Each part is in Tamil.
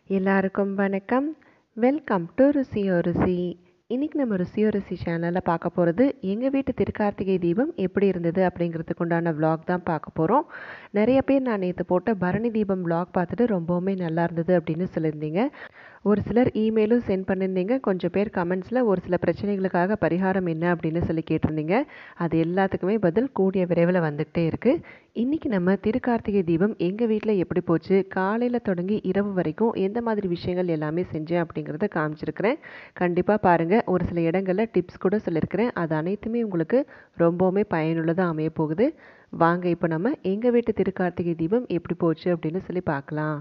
எல்லாருக்கும் வணக்கம் வெல்கம் டு ருசியோ ருசி இன்றைக்கி நம்ம ருசியோ ருசி சேனலில் பார்க்க போகிறது எங்கள் வீட்டு திருக்கார்த்திகை தீபம் எப்படி இருந்தது அப்படிங்கிறதுக்கு உண்டான vlog தான் பார்க்க போகிறோம் நிறைய பேர் நான் நேற்று போட்ட பரணி தீபம் vlog பார்த்துட்டு ரொம்பவுமே நல்லா இருந்தது அப்படின்னு சொல்லியிருந்தீங்க ஒரு சிலர் இமெயிலும் சென்ட் பண்ணியிருந்தீங்க கொஞ்சம் பேர் கமெண்ட்ஸில் ஒரு சில பிரச்சனைகளுக்காக பரிகாரம் என்ன அப்படின்னு சொல்லி கேட்டிருந்தீங்க அது எல்லாத்துக்குமே பதில் கூடிய விரைவில் வந்துக்கிட்டே இருக்குது இன்றைக்கி நம்ம திருக்கார்த்திகை தீபம் எங்கள் வீட்டில் எப்படி போச்சு காலையில் தொடங்கி இரவு வரைக்கும் எந்த மாதிரி விஷயங்கள் எல்லாமே செஞ்சேன் அப்படிங்கிறத காமிச்சிருக்கிறேன் கண்டிப்பாக பாருங்கள் ஒரு சில இடங்களில் டிப்ஸ் கூட சொல்லியிருக்கிறேன் அது அனைத்துமே உங்களுக்கு ரொம்பவுமே பயனுள்ளதாக அமைய போகுது வாங்க இப்போ நம்ம எங்கள் வீட்டு திருக்கார்த்திகை தீபம் எப்படி போச்சு அப்படின்னு சொல்லி பார்க்கலாம்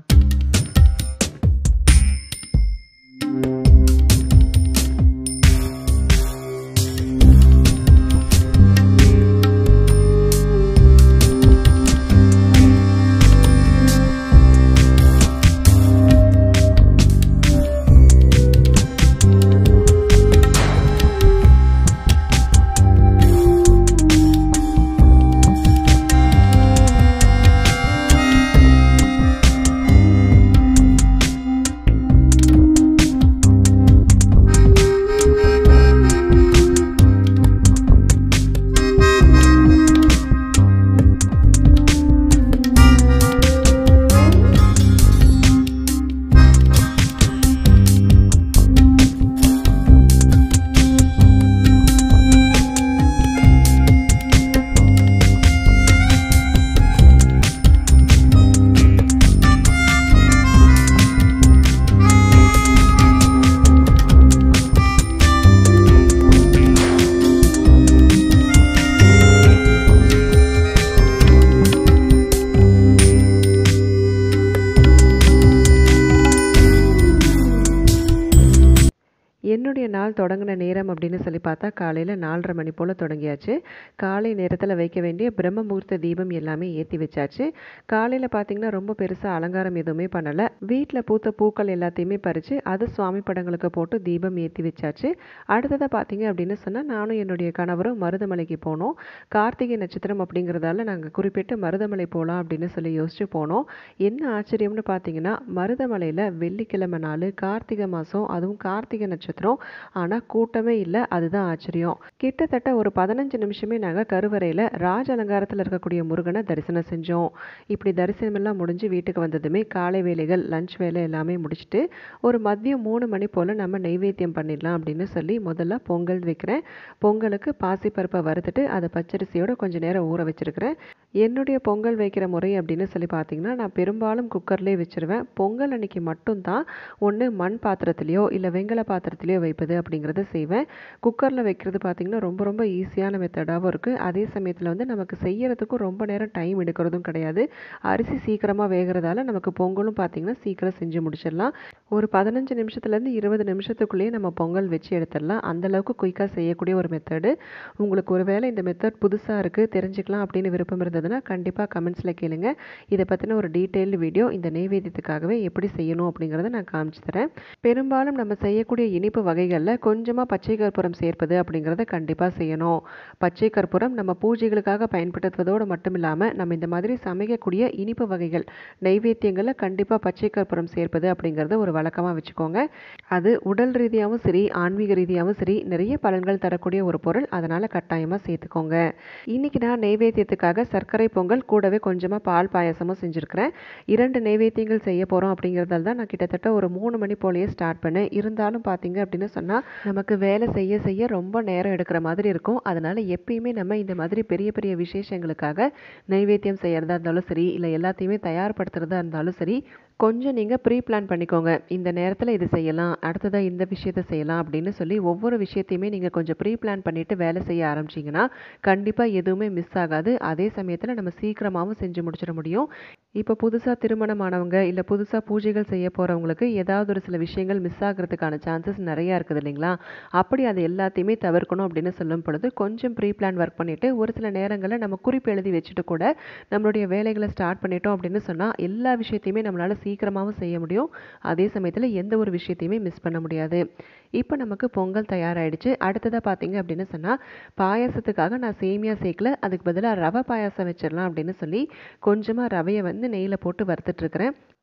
என்னுடைய நாள் தொடங்கின நேரம் அப்படின்னு சொல்லி பார்த்தா காலையில் நாலரை மணி போல் தொடங்கியாச்சு காலை நேரத்தில் வைக்க வேண்டிய பிரம்ம முகூர்த்த தீபம் எல்லாமே ஏற்றி வச்சாச்சு காலையில் பார்த்தீங்கன்னா ரொம்ப பெருசாக அலங்காரம் எதுவுமே பண்ணலை வீட்டில் பூத்த பூக்கள் எல்லாத்தையுமே பறித்து அது சுவாமி படங்களுக்கு போட்டு தீபம் ஏற்றி வச்சாச்சு அடுத்ததாக பார்த்தீங்க அப்படின்னு சொன்னால் நானும் என்னுடைய கணவரும் மருதமலைக்கு போனோம் கார்த்திகை நட்சத்திரம் அப்படிங்கிறதால நாங்கள் குறிப்பிட்டு மருதமலை போகலாம் அப்படின்னு சொல்லி யோசிச்சு போனோம் என்ன ஆச்சரியம்னு பார்த்தீங்கன்னா மருதமலையில் வெள்ளிக்கிழமை நாள் கார்த்திகை மாதம் அதுவும் கார்த்திகை நட்சத்திரம் ஆனால் கூட்டமே இல்லை அதுதான் ஆச்சரியம் கிட்டத்தட்ட ஒரு பதினஞ்சு நிமிஷமே நாங்கள் கருவறையில் ராஜ அலங்காரத்தில் இருக்கக்கூடிய முருகனை தரிசனம் செஞ்சோம் இப்படி தரிசனம் எல்லாம் முடிஞ்சு வீட்டுக்கு வந்ததுமே காலை வேலைகள் லஞ்ச் வேலை எல்லாமே முடிச்சுட்டு ஒரு மதியம் மூணு மணி போல் நம்ம நெய்வேத்தியம் பண்ணிடலாம் அப்படின்னு சொல்லி முதல்ல பொங்கல் வைக்கிறேன் பொங்கலுக்கு பாசிப்பருப்பை வறுத்துட்டு அதை பச்சரிசியோட கொஞ்சம் நேரம் ஊற வச்சிருக்கிறேன் என்னுடைய பொங்கல் வைக்கிற முறை அப்படின்னு சொல்லி பார்த்தீங்கன்னா நான் பெரும்பாலும் குக்கர்லேயே வச்சிருவேன் பொங்கல் அன்னைக்கு மட்டும்தான் ஒன்று மண் பாத்திரத்துலேயோ இல்லை வெங்கல பாத்திரத்துலேயோ வைப்பது அப்படிங்கிறத செய்வேன் குக்கரில் வைக்கிறது பார்த்திங்கன்னா ரொம்ப ரொம்ப ஈஸியான மெத்தடாகவும் இருக்குது அதே சமயத்தில் வந்து நமக்கு செய்யறதுக்கும் ரொம்ப நேரம் டைம் எடுக்கிறதும் கிடையாது அரிசி சீக்கிரமாக வேகிறதால நமக்கு பொங்கலும் பார்த்திங்கன்னா சீக்கிரம் செஞ்சு முடிச்சிடலாம் ஒரு பதினஞ்சு நிமிஷத்துலேருந்து இருபது நிமிஷத்துக்குள்ளேயே நம்ம பொங்கல் வச்சு எடுத்துடலாம் அந்தளவுக்கு குயிக்காக செய்யக்கூடிய ஒரு மெத்தடு உங்களுக்கு ஒருவேளை இந்த மெத்தட் புதுசாக இருக்குது தெரிஞ்சுக்கலாம் அப்படின்னு விருப்பம் இருந்ததுன்னா கண்டிப்பாக கமெண்ட்ஸில் கேளுங்க இதை பற்றின ஒரு டீட்டெயில்டு வீடியோ இந்த நெய்வேத்தியத்துக்காகவே எப்படி செய்யணும் அப்படிங்கிறத நான் காமிச்சு தரேன் பெரும்பாலும் நம்ம செய்யக்கூடிய இனிப்பு வகைகளில் கொஞ்சமாக பச்சை கற்பூரம் சேர்ப்பது அப்படிங்கிறத கண்டிப்பாக செய்யணும் பச்சை கற்பூரம் நம்ம பூஜைகளுக்காக பயன்படுத்துவதோடு மட்டும் இல்லாமல் நம்ம இந்த மாதிரி சமைக்கக்கூடிய இனிப்பு வகைகள் நைவேத்தியங்களில் கண்டிப்பாக பச்சை கற்பூரம் சேர்ப்பது அப்படிங்கிறத ஒரு வழக்கமாக வச்சுக்கோங்க அது உடல் ரீதியாகவும் சரி ஆன்மீக ரீதியாகவும் சரி நிறைய பலன்கள் தரக்கூடிய ஒரு பொருள் அதனால் கட்டாயமாக சேர்த்துக்கோங்க இன்றைக்கி நான் நெய்வேத்தியத்துக்காக சர்க்கரை பொங்கல் கூடவே கொஞ்சமாக பால் பாயசமும் செஞ்சுருக்கிறேன் இரண்டு நெய்வேத்தியங்கள் செய்ய போகிறோம் அப்படிங்கிறதால தான் நான் கிட்டத்தட்ட ஒரு மூணு மணி போலேயே ஸ்டார்ட் பண்ணேன் இருந்தாலும் பார்த்தீங்க அப்படின்னு சொன்னால் நமக்கு வேலை செய்ய செய்ய ரொம்ப நேரம் எடுக்கிற மாதிரி இருக்கும் அதனால் எப்பயுமே நம்ம இந்த மாதிரி பெரிய பெரிய விசேஷங்களுக்காக நைவேத்தியம் செய்கிறதா இருந்தாலும் சரி இல்லை எல்லாத்தையுமே தயார்படுத்துகிறதா இருந்தாலும் சரி கொஞ்சம் நீங்கள் ப்ரீ பிளான் பண்ணிக்கோங்க இந்த நேரத்தில் இது செய்யலாம் அடுத்ததாக இந்த விஷயத்த செய்யலாம் அப்படின்னு சொல்லி ஒவ்வொரு விஷயத்தையுமே நீங்கள் கொஞ்சம் ப்ரீ பிளான் பண்ணிவிட்டு வேலை செய்ய ஆரம்பிச்சிங்கன்னா கண்டிப்பாக எதுவுமே மிஸ் ஆகாது அதே சமயத்தில் நம்ம சீக்கிரமாகவும் செஞ்சு முடிச்சிட முடியும் இப்போ புதுசாக திருமணமானவங்க இல்லை புதுசாக பூஜைகள் செய்ய போகிறவங்களுக்கு ஏதாவது ஒரு சில விஷயங்கள் மிஸ் ஆகிறதுக்கான சான்சஸ் நிறையா இருக்குது இல்லைங்களா அப்படி அது எல்லாத்தையுமே தவிர்க்கணும் அப்படின்னு சொல்லும் பொழுது கொஞ்சம் ப்ரீ பிளான் ஒர்க் பண்ணிவிட்டு ஒரு சில நேரங்களில் நம்ம குறிப்பு எழுதி வச்சுட்டு கூட நம்மளுடைய வேலைகளை ஸ்டார்ட் பண்ணிட்டோம் அப்படின்னு சொன்னால் எல்லா விஷயத்தையுமே நம்மளால் சீக்கிரமாகவும் செய்ய முடியும் அதே சமயத்தில் எந்த ஒரு விஷயத்தையுமே மிஸ் பண்ண முடியாது இப்போ நமக்கு பொங்கல் தயாராகிடுச்சு அடுத்ததாக பார்த்தீங்க அப்படின்னு சொன்னால் பாயாசத்துக்காக நான் சேமியா சேர்க்கல அதுக்கு பதிலாக ரவை பாயாசம் வச்சிடலாம் அப்படின்னு சொல்லி கொஞ்சமாக ரவையை வந்து நெய்யில் போட்டு வறுத்துட்ருக்கிறேன்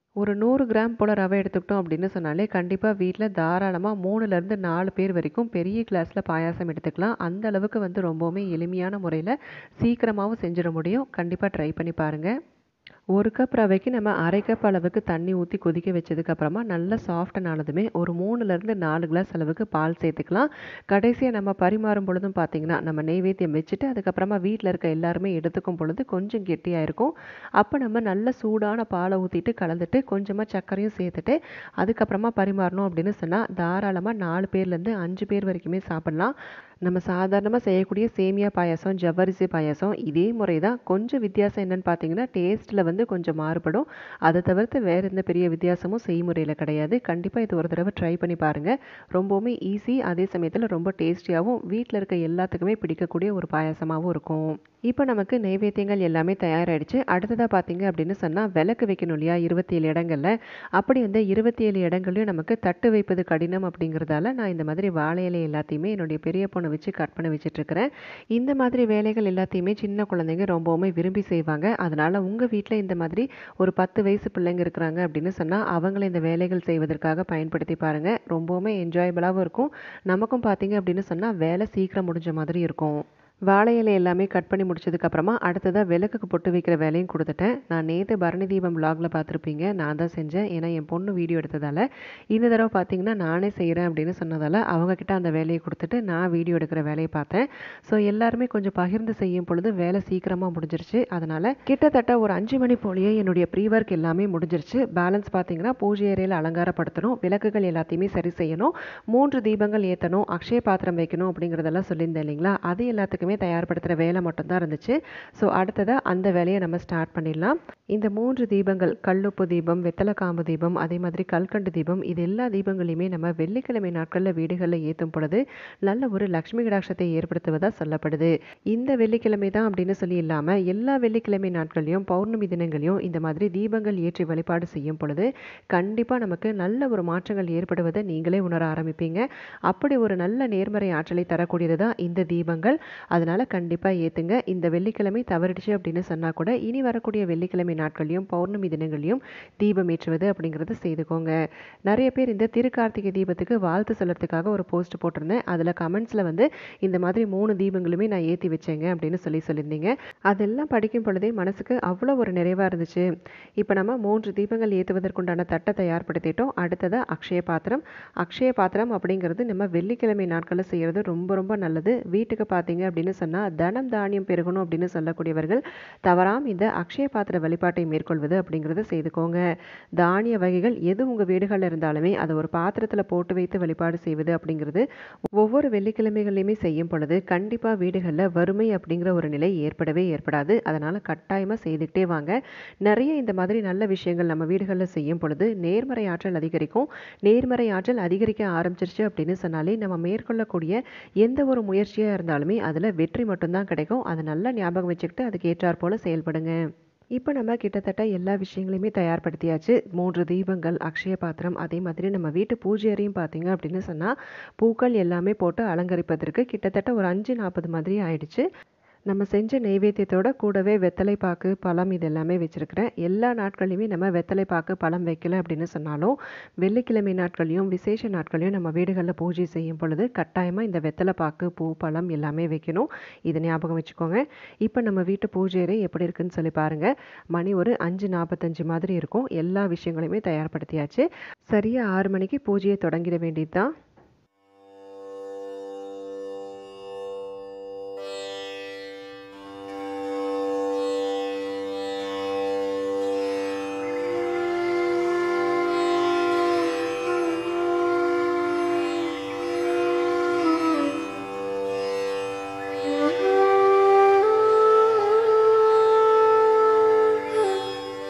ஒரு நூறு கிராம் போல் ரவை எடுத்துக்கிட்டோம் அப்படின்னு சொன்னாலே கண்டிப்பாக வீட்டில் தாராளமாக மூணுலேருந்து நாலு பேர் வரைக்கும் பெரிய கிளாஸில் பாயாசம் எடுத்துக்கலாம் அந்த அளவுக்கு வந்து ரொம்பவுமே எளிமையான முறையில் சீக்கிரமாகவும் செஞ்சிட முடியும் கண்டிப்பாக ட்ரை பண்ணி பாருங்கள் ஒரு கப் ரவைக்கு நம்ம அரை கப் அளவுக்கு தண்ணி ஊற்றி கொதிக்க வச்சதுக்கப்புறமா நல்லா சாஃப்டனானதுமே ஒரு மூணுலேருந்து நாலு கிளாஸ் அளவுக்கு பால் சேர்த்துக்கலாம் கடைசியாக நம்ம பரிமாறும் பொழுதும் பார்த்திங்கன்னா நம்ம நெய்வேத்தியம் வச்சுட்டு அதுக்கப்புறமா வீட்டில் இருக்க எல்லாருமே எடுத்துக்கும் பொழுது கொஞ்சம் கெட்டியாக இருக்கும் அப்போ நம்ம நல்ல சூடான பாலை ஊற்றிட்டு கலந்துட்டு கொஞ்சமாக சர்க்கரையும் சேர்த்துட்டு அதுக்கப்புறமா பரிமாறணும் அப்படின்னு சொன்னால் தாராளமாக நாலு பேர்லேருந்து அஞ்சு பேர் வரைக்குமே சாப்பிட்லாம் நம்ம சாதாரணமாக செய்யக்கூடிய சேமியா பாயாசம் ஜவ்வரிசி பாயாசம் இதே முறை தான் கொஞ்சம் வித்தியாசம் என்னென்னு பார்த்தீங்கன்னா டேஸ்ட்டில் வந்து கொஞ்சம் மாறுபடும் அதை தவிர்த்து வேறு எந்த பெரிய வித்தியாசமும் செய்முறையில் கிடையாது கண்டிப்பாக இது ஒரு தடவை ட்ரை பண்ணி பாருங்கள் ரொம்பவுமே ஈஸி அதே சமயத்தில் ரொம்ப டேஸ்டியாகவும் வீட்டில் இருக்க எல்லாத்துக்குமே பிடிக்கக்கூடிய ஒரு பாயாசமாகவும் இருக்கும் இப்போ நமக்கு நைவேத்தியங்கள் எல்லாமே தயாராகிடுச்சு அடுத்ததாக பார்த்தீங்க அப்படின்னு சொன்னால் விளக்கு வைக்கணும் இல்லையா இருபத்தி ஏழு இடங்களில் அப்படி வந்து இருபத்தி ஏழு இடங்களையும் நமக்கு தட்டு வைப்பது கடினம் அப்படிங்கிறதால நான் இந்த மாதிரி வாழை இலை எல்லாத்தையுமே என்னுடைய பெரிய பொண்ணை வச்சு கட் பண்ணி வச்சிட்ருக்கிறேன் இந்த மாதிரி வேலைகள் எல்லாத்தையுமே சின்ன குழந்தைங்க ரொம்பவுமே விரும்பி செய்வாங்க அதனால் உங்கள் வீட்டில் இந்த மாதிரி ஒரு பத்து வயசு பிள்ளைங்க இருக்கிறாங்க அப்படின்னு சொன்னால் அவங்கள இந்த வேலைகள் செய்வதற்காக பயன்படுத்தி பாருங்கள் ரொம்பவுமே என்ஜாயபிளாகவும் இருக்கும் நமக்கும் பார்த்தீங்க அப்படின்னு சொன்னால் வேலை சீக்கிரம் முடிஞ்ச மாதிரி இருக்கும் வாழை இலை எல்லாமே கட் பண்ணி முடிச்சதுக்கப்புறமா அடுத்ததாக விளக்குக்கு பொட்டு வைக்கிற வேலையும் கொடுத்துட்டேன் நான் நேற்று பரணி தீபம் vlogல பார்த்துருப்பீங்க நான் தான் செஞ்சேன் ஏன்னா என் பொண்ணு வீடியோ எடுத்ததால் இந்த தடவை பார்த்தீங்கன்னா நானே செய்கிறேன் அப்படின்னு சொன்னதால் அவங்கக்கிட்ட அந்த வேலையை கொடுத்துட்டு நான் வீடியோ எடுக்கிற வேலையை பார்த்தேன் ஸோ எல்லாருமே கொஞ்சம் பகிர்ந்து செய்யும் பொழுது வேலை சீக்கிரமாக முடிஞ்சிருச்சு அதனால் கிட்டத்தட்ட ஒரு அஞ்சு மணி போலேயே என்னுடைய ப்ரீ ஒர்க் எல்லாமே முடிஞ்சிருச்சு பேலன்ஸ் பார்த்தீங்கன்னா பூஜை அறையில் அலங்காரப்படுத்தணும் விளக்குகள் எல்லாத்தையுமே சரி செய்யணும் மூன்று தீபங்கள் ஏற்றணும் அக்ஷய பாத்திரம் வைக்கணும் அப்படிங்கிறதெல்லாம் சொல்லியிருந்தேன் இல்லைங்களா அது எல்லாத்துக்குமே தயார்படுத்துகிற வேலை மட்டும்தான் இருந்துச்சு ஸோ அடுத்ததாக அந்த வேலையை நம்ம ஸ்டார்ட் பண்ணிடலாம் இந்த மூன்று தீபங்கள் கல்லுப்பு தீபம் வெத்தலை காம்பு தீபம் அதே மாதிரி கல்கண்டு தீபம் இது எல்லா தீபங்களையுமே நம்ம வெள்ளிக்கிழமை நாட்களில் வீடுகளில் ஏற்றும் பொழுது நல்ல ஒரு லக்ஷ்மி கடாட்சத்தை ஏற்படுத்துவதாக சொல்லப்படுது இந்த வெள்ளிக்கிழமை தான் அப்படின்னு சொல்லி இல்லாமல் எல்லா வெள்ளிக்கிழமை நாட்களையும் பௌர்ணமி தினங்களையும் இந்த மாதிரி தீபங்கள் ஏற்றி வழிபாடு செய்யும் பொழுது கண்டிப்பாக நமக்கு நல்ல ஒரு மாற்றங்கள் ஏற்படுவதை நீங்களே உணர ஆரம்பிப்பீங்க அப்படி ஒரு நல்ல நேர்மறை ஆற்றலை தரக்கூடியது தான் இந்த தீபங்கள் அதனால் கண்டிப்பாக ஏற்றுங்க இந்த வெள்ளிக்கிழமை தவறிடுச்சு அப்படின்னு சொன்னால் கூட இனி வரக்கூடிய வெள்ளிக்கிழமை நாட்களையும் பௌர்ணமி தினங்களையும் தீபம் ஏற்றுவது அப்படிங்கிறத செய்துக்கோங்க நிறைய பேர் இந்த திருக்கார்த்திகை தீபத்துக்கு வாழ்த்து சொல்கிறதுக்காக ஒரு போஸ்ட் போட்டிருந்தேன் அதில் கமெண்ட்ஸில் வந்து இந்த மாதிரி மூணு தீபங்களுமே நான் ஏற்றி வச்சேங்க அப்படின்னு சொல்லி சொல்லியிருந்தீங்க அதெல்லாம் படிக்கும் பொழுதே மனசுக்கு அவ்வளோ ஒரு நிறைவாக இருந்துச்சு இப்போ நம்ம மூன்று தீபங்கள் ஏற்றுவதற்குண்டான தட்டை தயார்படுத்திட்டோம் அடுத்ததாக அக்ஷய பாத்திரம் அக்ஷய பாத்திரம் அப்படிங்கிறது நம்ம வெள்ளிக்கிழமை நாட்களில் செய்கிறது ரொம்ப ரொம்ப நல்லது வீட்டுக்கு பார்த்தீங்க அப்படின்னு சொன்னால் தனம் தானியம் பெருகணும் அப்படின்னு சொல்லக்கூடியவர்கள் தவறாம இந்த அக்ஷய பாத்திர வழிபாட்டை மேற்கொள்வது அப்படிங்கிறத செய்துக்கோங்க தானிய வகைகள் எது உங்கள் வீடுகளில் இருந்தாலுமே அதை ஒரு பாத்திரத்தில் போட்டு வைத்து வழிபாடு செய்வது அப்படிங்கிறது ஒவ்வொரு வெள்ளிக்கிழமைகளையுமே செய்யும் பொழுது கண்டிப்பாக வீடுகளில் வறுமை அப்படிங்கிற ஒரு நிலை ஏற்படவே ஏற்படாது அதனால் கட்டாயமாக செய்துக்கிட்டே வாங்க நிறைய இந்த மாதிரி நல்ல விஷயங்கள் நம்ம வீடுகளில் செய்யும் பொழுது நேர்மறை ஆற்றல் அதிகரிக்கும் நேர்மறை ஆற்றல் அதிகரிக்க ஆரம்பிச்சிருச்சு அப்படின்னு சொன்னாலே நம்ம மேற்கொள்ளக்கூடிய எந்த ஒரு முயற்சியாக இருந்தாலுமே அதில் வெற்றி மட்டும்தான் கிடைக்கும் அதை நல்லா ஞாபகம் வச்சுக்கிட்டு அதுக்கு ஏற்றாற் போல் செயல்படுங்க இப்போ நம்ம கிட்டத்தட்ட எல்லா விஷயங்களையுமே தயார்படுத்தியாச்சு மூன்று தீபங்கள் அக்ஷய பாத்திரம் அதே மாதிரி நம்ம வீட்டு பூஜை அறையும் பார்த்தீங்க அப்படின்னு சொன்னால் பூக்கள் எல்லாமே போட்டு அலங்கரிப்பதற்கு கிட்டத்தட்ட ஒரு அஞ்சு நாற்பது மாதிரி ஆயிடுச்சு நம்ம செஞ்ச நெய்வேத்தியத்தோட கூடவே வெத்தலை பாக்கு பழம் இது எல்லாமே வச்சுருக்கிறேன் எல்லா நாட்களையுமே நம்ம வெத்தலை பாக்கு பழம் வைக்கல அப்படின்னு சொன்னாலும் வெள்ளிக்கிழமை நாட்களையும் விசேஷ நாட்களையும் நம்ம வீடுகளில் பூஜை செய்யும் பொழுது கட்டாயமாக இந்த வெத்தலை பாக்கு பூ பழம் எல்லாமே வைக்கணும் இதை ஞாபகம் வச்சுக்கோங்க இப்போ நம்ம வீட்டு பூஜை அறை எப்படி இருக்குன்னு சொல்லி பாருங்கள் மணி ஒரு அஞ்சு நாற்பத்தஞ்சு மாதிரி இருக்கும் எல்லா விஷயங்களையுமே தயார்படுத்தியாச்சு சரியாக ஆறு மணிக்கு பூஜையை தொடங்கிட வேண்டியது தான்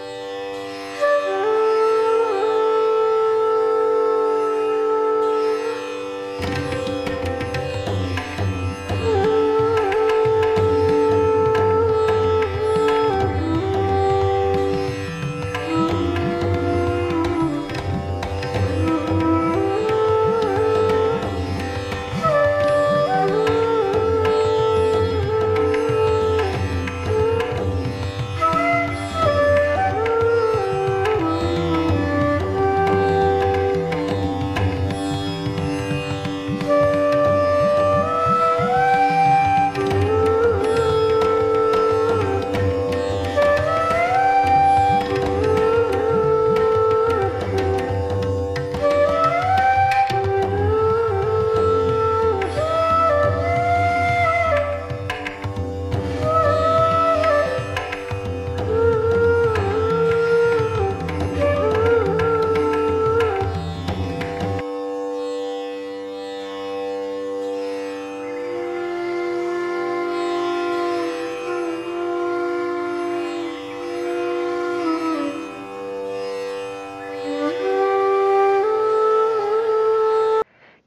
Thank you.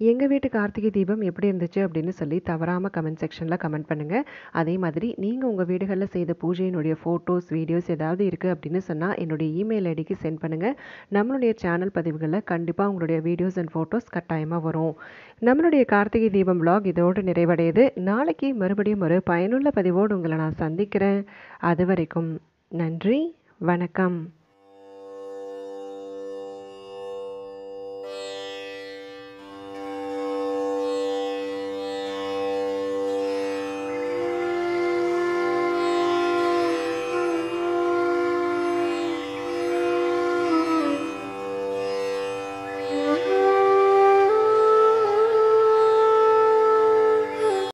எங்கள் வீட்டு கார்த்திகை தீபம் எப்படி இருந்துச்சு அப்படின்னு சொல்லி தவறாமல் கமெண்ட் செக்ஷனில் கமெண்ட் பண்ணுங்கள் அதே மாதிரி நீங்கள் உங்கள் வீடுகளில் செய்த பூஜையினுடைய ஃபோட்டோஸ் வீடியோஸ் ஏதாவது இருக்குது அப்படின்னு சொன்னால் என்னுடைய இமெயில் ஐடிக்கு சென்ட் பண்ணுங்கள் நம்மளுடைய சேனல் பதிவுகளில் கண்டிப்பாக உங்களுடைய வீடியோஸ் அண்ட் ஃபோட்டோஸ் கட்டாயமாக வரும் நம்மளுடைய கார்த்திகை தீபம் vlog இதோடு நிறைவடையுது நாளைக்கு மறுபடியும் ஒரு பயனுள்ள பதிவோடு உங்களை நான் சந்திக்கிறேன் அது வரைக்கும் நன்றி வணக்கம்